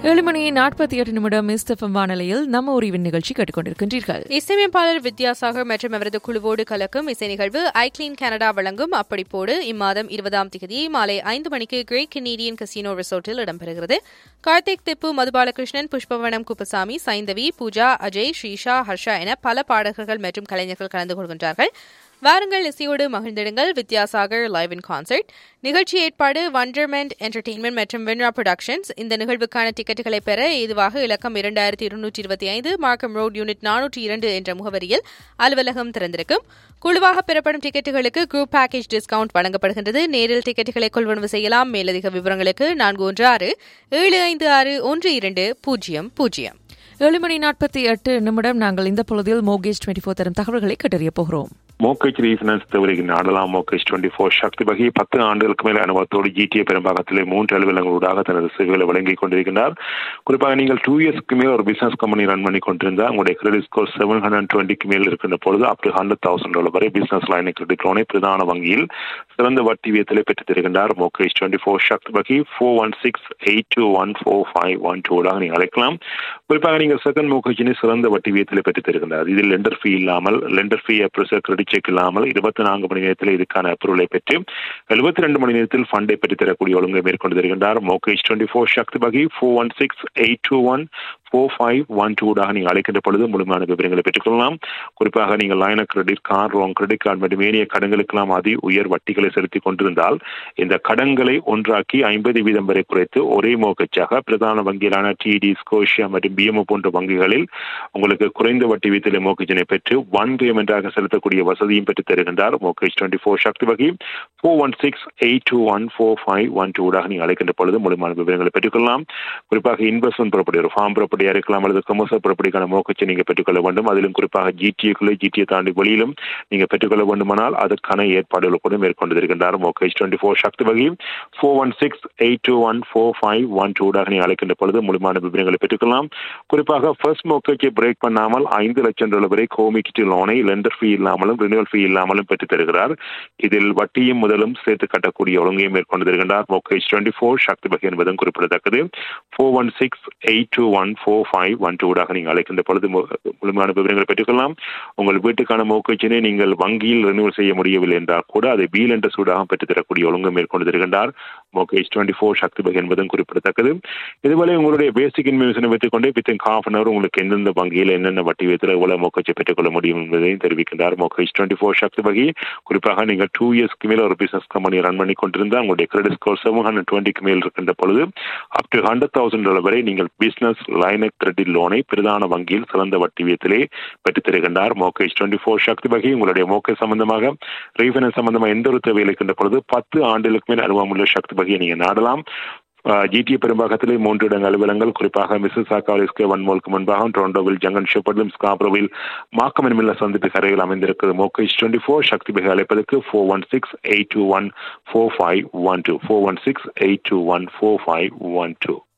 ஏழு மணி நாற்பத்தி எட்டு நிமிடம் மிஸ்தஃபம் வானொலியில் நம்ம உரிவின் நிகழ்ச்சி கேட்டுக்கொண்டிருக்கின்றீர்கள் இசையமைப்பாளர் வித்யாசாகர் மற்றும் அவரது குழுவோடு கலக்கும் இசை நிகழ்வு ஐக்ளீன் கனடா வழங்கும் அப்படிப்போடு இம்மாதம் இருபதாம் தேதி மாலை ஐந்து மணிக்கு கிரேட் கெனடியன் கசினோ ரிசோர்ட்டில் இடம்பெறுகிறது கார்த்திக் திப்பு மதுபாலகிருஷ்ணன் புஷ்பவனம் குப்பசாமி சைந்தவி பூஜா அஜய் ஸ்ரீஷா ஹர்ஷா என பல பாடகர்கள் மற்றும் கலைஞர்கள் கலந்து கொள்கின்றார்கள் வாருங்கள் இசையோடு மகிழ்ந்திடுங்கள் வித்யாசாகர் லைவ் இன் கான்சர்ட் நிகழ்ச்சி ஏற்பாடு வண்டர்மெண்ட் என்டர்டெயின்மெண்ட் மற்றும் வென்ரா ப்ரொடக்ஷன்ஸ் இந்த நிகழ்வுக்கான டிக்கெட்டுகளை பெற இதுவாக இலக்கம் இரண்டாயிரத்தி இருநூற்றி இருபத்தி ஐந்து மார்க்கம் ரோட் யூனிட் நானூற்றி இரண்டு என்ற முகவரியில் அலுவலகம் திறந்திருக்கும் குழுவாக பெறப்படும் டிக்கெட்டுகளுக்கு குரூப் பேக்கேஜ் டிஸ்கவுண்ட் வழங்கப்படுகின்றது நேரில் டிக்கெட்டுகளை கொள்வனவு செய்யலாம் மேலதிக விவரங்களுக்கு நான்கு ஒன்று ஆறு ஏழு ஐந்து ஆறு ஒன்று இரண்டு பூஜ்ஜியம் பூஜ்ஜியம் ஏழு மணி நாற்பத்தி எட்டு நிமிடம் நாங்கள் இந்த பொழுதில் மோகேஜ் டுவெண்ட்டி ஃபோர் தரும் தகவல்களை கேட்டறிய போகிறோம் மோகேஜ் ரீஃபினான்ஸ் தவிர நாடலாம் மோகேஜ் டுவெண்ட்டி ஃபோர் சக்தி வகை பத்து ஆண்டுகளுக்கு மேல் அனுபவத்தோடு ஜிடிஏ பெரும்பாகத்திலே மூன்று அலுவலங்களூடாக தனது சேவைகளை வழங்கிக் கொண்டிருக்கிறார் குறிப்பாக நீங்கள் டூ இயர்ஸ்க்கு மேல் ஒரு பிசினஸ் கம்பெனி ரன் பண்ணி கொண்டிருந்தால் உங்களுடைய கிரெடிட் ஸ்கோர் செவன் ஹண்ட்ரட் டுவெண்ட்டிக்கு மேல் இருக்கின்ற பொழுது up to hundred thousand dollar வரை பிசினஸ் லைன் கிரெடிட் லோனை பிரதான வங்கியில் சிறந்த வட்டி வியத்திலே பெற்றுத் தருகின்றார் மோகேஜ் டுவெண்ட்டி ஃபோர் சக்தி வகை four one six eight two one four five one டூடாக நீங்கள் அழைக்கலாம் குறிப்பாக நீங்கள் செகண்ட் மோகேஜினை சிறந்த வட்டி வியத்திலே பெற்றுத் தருகின்றார் இதில் லெண்டர் ஃபீ இல்லாமல் lender fee appraiser credit check இல்லாமல் இருபத்தி நான்கு மணி நேரத்தில் இதுக்கான அப்ரூவலை பெற்று எழுபத்தி ரெண்டு மணி நேரத்தில் ஃபண்டை பெற்று தரக்கூடிய ஒழுங்கை மேற்கொண்டு தருகின்றார் மோகேஜ் டுவெண்ட்டி ஃபோர் சக்தி வகை four one six eight two one four five one டூடாக நீங்கள் அழைக்கின்ற பொழுது முழுமையான விவரங்களை பெற்றுக்கொள்ளலாம் குறிப்பாக நீங்கள் line credit car loan credit card மற்றும் ஏனைய கடன்களுக்கெல்லாம் அதி உயர் வட்டிகளை செலுத்தி கொண்டிருந்தால் இந்த கடன்களை ஒன்றாக்கி ஐம்பது வீதம் வரை குறைத்து ஒரே மோகச்சாக பிரதான வங்கிகளான டிடி ஸ்கோஷியா மற்றும் பிஎம்ஓ போன்ற வங்கிகளில் உங்களுக்கு குறைந்த வட்டி வீதத்திலே மோகஜினை பெற்று ஒன் பேமெண்டாக செலுத்தக்கூடிய வசதியும் பெற்று தருகின்றார் மோகேஜ் டுவெண்ட்டி ஃபோர் சக்தி வகை four one six eight two one four five one டூடாக நீங்கள் அழைக்கின்ற பொழுது முழுமையான விவரங்களை பெற்றுக்கொள்ளலாம் குறிப்பாக இன்வெஸ்ட்மெண்ட் புறப்படி ஒரு ஃபார்ம் புறப்படி ப்ராப்பர்ட்டியா இருக்கலாம் அல்லது கமர்ஷியல் ப்ராப்பர்ட்டிக்கான மோக்கச்சை நீங்க பெற்றுக்கொள்ள வேண்டும் அதிலும் குறிப்பாக ஜிடிஏக்குள்ளே ஜிடிஏ தாண்டி வெளியிலும் நீங்க பெற்றுக்கொள்ள வேண்டுமானால் அதற்கான ஏற்பாடுகள் கூட மேற்கொண்டு இருக்கின்றார் மோகேஜ் டுவெண்ட்டி ஃபோர் சக்தி வகை four one six eight two one four five one டூடாக நீ அழைக்கின்ற பொழுது முழுமையான விவரங்களை பெற்றுக்கொள்ளலாம் குறிப்பாக ஃபர்ஸ்ட் மோக்கேஜை பிரேக் பண்ணாமல் ஐந்து லட்சம் டாலர் வரை கோமிக்கிட்டு லோனை லெண்டர் ஃபீ இல்லாமலும் ரினிவல் ஃபீ இல்லாமலும் பெற்றுத் தருகிறார் இதில் வட்டியும் முதலும் சேர்த்து கட்டக்கூடிய ஒழுங்கையும் மேற்கொண்டு தருகின்றார் மோகேஜ் டுவெண்ட்டி ஃபோர் சக்தி வகை என்பதும் குறிப்பிடத்தக்கது four one six eight two one four five one டூடாக நீங்கள் அழைக்கின்ற பொழுது முழுமையான விவரங்களை பெற்றுக்கொள்ளலாம் உங்கள் வீட்டுக்கான மோக்கச்சினை நீங்கள் வங்கியில் ரினிவல் செய்ய முடியவில்லை என்றால் கூட அதை பீல் என்ற சூடாக பெற்றுத்தரக்கூடிய ஒழுங்கு மேற்கொண்டு தருகின்றார் மோகேஜ் டுவெண்ட்டி ஃபோர் சக்தி பகை என்பதும் குறிப்பிடத்தக்கது இதுவரை உங்களுடைய பேசிக் இன்வெஸ்டினை வைத்துக்கொண்டே வித்தின் ஹாஃப் அன் அவர் உங்களுக்கு எந்தெந்த வங்கியில் என்னென்ன வட்டி வைத்தில் எவ்வளவு மோக்கச்சை பெற்றுக்கொள்ள முடியும் என்பதையும் தெரிவிக்கின்றார் மோகேஜ் டுவெண்ட்டி ஃபோர் சக்தி வகை குறிப்பாக நீங்கள் டூ இயர்ஸ்க்கு மேல் ஒரு பிசினஸ் கம்பெனி ரன் பண்ணி கொண்டிருந்தால் உங்களுடைய கிரெடிட் ஸ்கோர் செவன் ஹண்ட்ரட் டுவெண்ட்டிக்கு மேல் இருக்கின்ற பொழுது up to hundred thousand dollar வரை நீங்கள் பிசினஸ் லைன கிரெடிட் லோனை பிரதான வங்கியில் சிறந்த வட்டி வீதத்திலே பெற்றுத் தருகின்றார் மோகேஜ் டுவெண்ட்டி ஃபோர் சக்தி வகை உங்களுடைய மோக்கே சம்பந்தமாக ரீஃபைனான்ஸ் சம்பந்தமாக எந்த ஒரு தேவை இருக்கின்ற பொழுது பத்து ஆண்டுகளுக்கு மேல் அனுபவம் உள்ள சக்தி வகையை நீங்க நாடலாம் ஜிடிஏ பெரும்பாகத்திலே மூன்று இடங்கள் அலுவலங்கள் குறிப்பாக மிஸ்ஸஸ் காலேஜ்க்கு வன்மோலுக்கு முன்பாக டொரண்டோவில் ஜங்கன் ஷெப்பர்டிலும் ஸ்காப்ரோவில் மாக்கம் மில்ல சந்திப்பு கரையில் அமைந்திருக்கிறது மோகேஜ் டுவெண்ட்டி ஃபோர் சக்தி பகை அழைப்பதற்கு four one six eight two one four five one two four one six eight two one four five one two